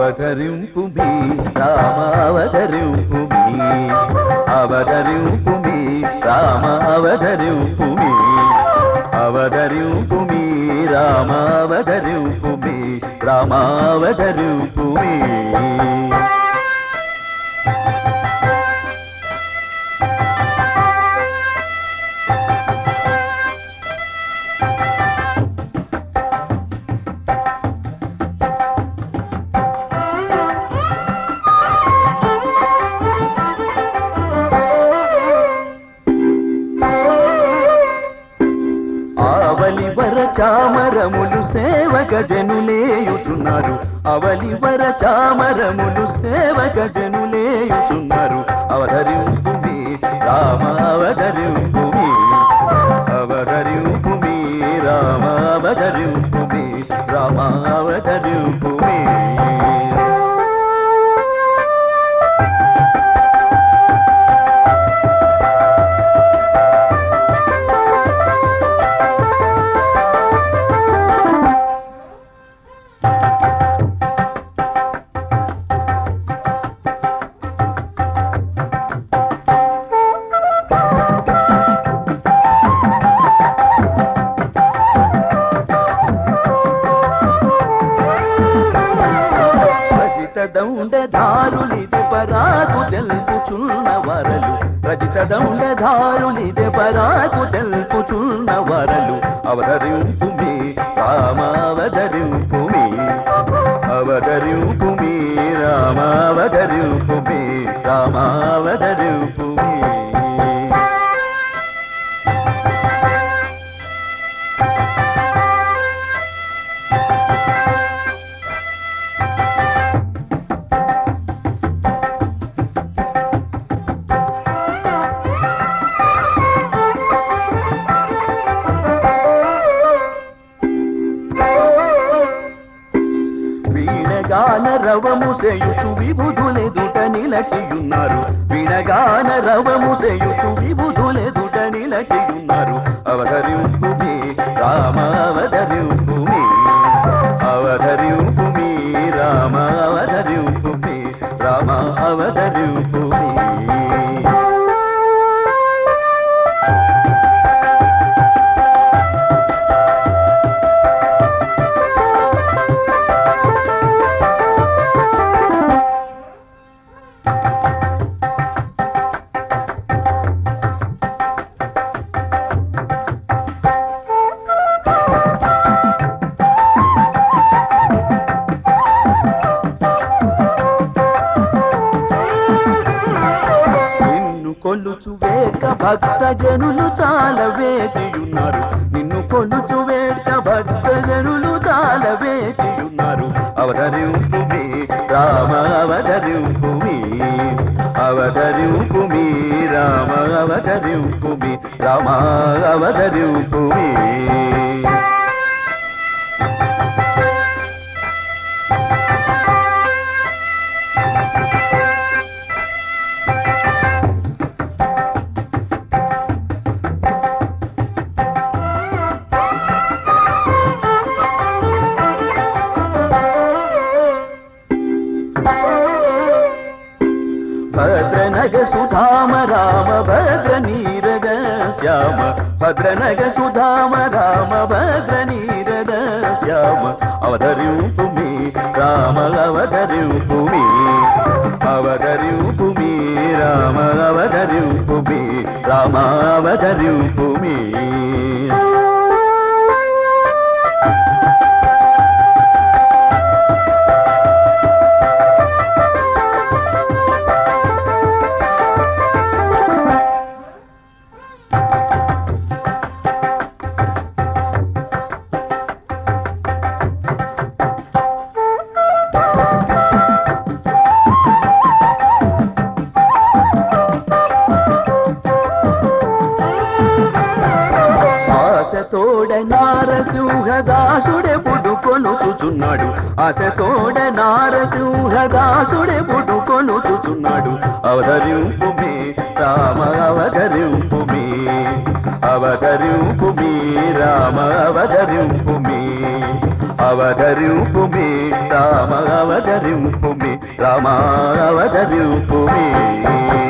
అవతరింపు మీ రామ అవతరింపు మీ అవతరింపు మీ రామ అవతరింపు మీ అవతరింపు మీ రామ అవతరింపు మీ రామ అవతరింపు మీ ఆవలి వర చామరములు సేవక జనులేయుచున్నారు అవలి వర చామరములు సేవక జనులేయుచున్నారు అవధరింపు మీ రామ అవధరింపు మీ అవధరింపు మీ రామ అవధరింపు మీ రామ అవధరింపు మీ రజిత దౌండధారులిది పరాకు తెలుపుచున్న వరలు రజిత దౌండధారులిది పరాకు తెలుపుచున్న వరలు అవతరింపు మీ రామ అవతరింపు మీ అవతరింపు మీ రామ అవతరింపు మీ రామ అవతరింపు మీ వీణగాన రవము సేయుచు విబుధులెదుట నిలచియున్నారు వీణగాన రవము సేయుచు విబుధులెదుట నిలచియున్నారు అవధరింపు మీ రామ అవధరింపు మీ అవధరింపు మీ రామ అవధరింపు మీ రామ అవధరింపు మీ నిన్ను కొలుచు వేక భక్త జనులు చాలా వేచియున్నారు నిన్ను కొలుచు వేక భక్త జనులు చాలా వేచియున్నారు అవతరింపు మీ రామ అవతరింపు మీ అవతరింపు మీ రామ అవతరింపు మీ రామ అవతరింపు మీ భద్రనగ సుధామ రామ భద్ర నీరద శ్యామ భద్రనగ సుధామ రామ భద్ర నీరద శ్యామ అవధరింపు మీ రామ అవధరింపు మీ అవధరింపు మీ రామ అవధరింపు మీ రామ అవధరింపు మీ ఆశతోడ నారసింహదాసుడే పుడు కొనుచుచున్నాడు ఆశతోడ నారసింహదాసుడే పుడు కొనుచుచున్నాడు అవధరింపు మీ రామ అవధరింపు మీ అవధరింపు మీ రామ అవధరింపు మీ అవతరింపుమి రామ అవతరింపుమి రామ అవతరింపుమి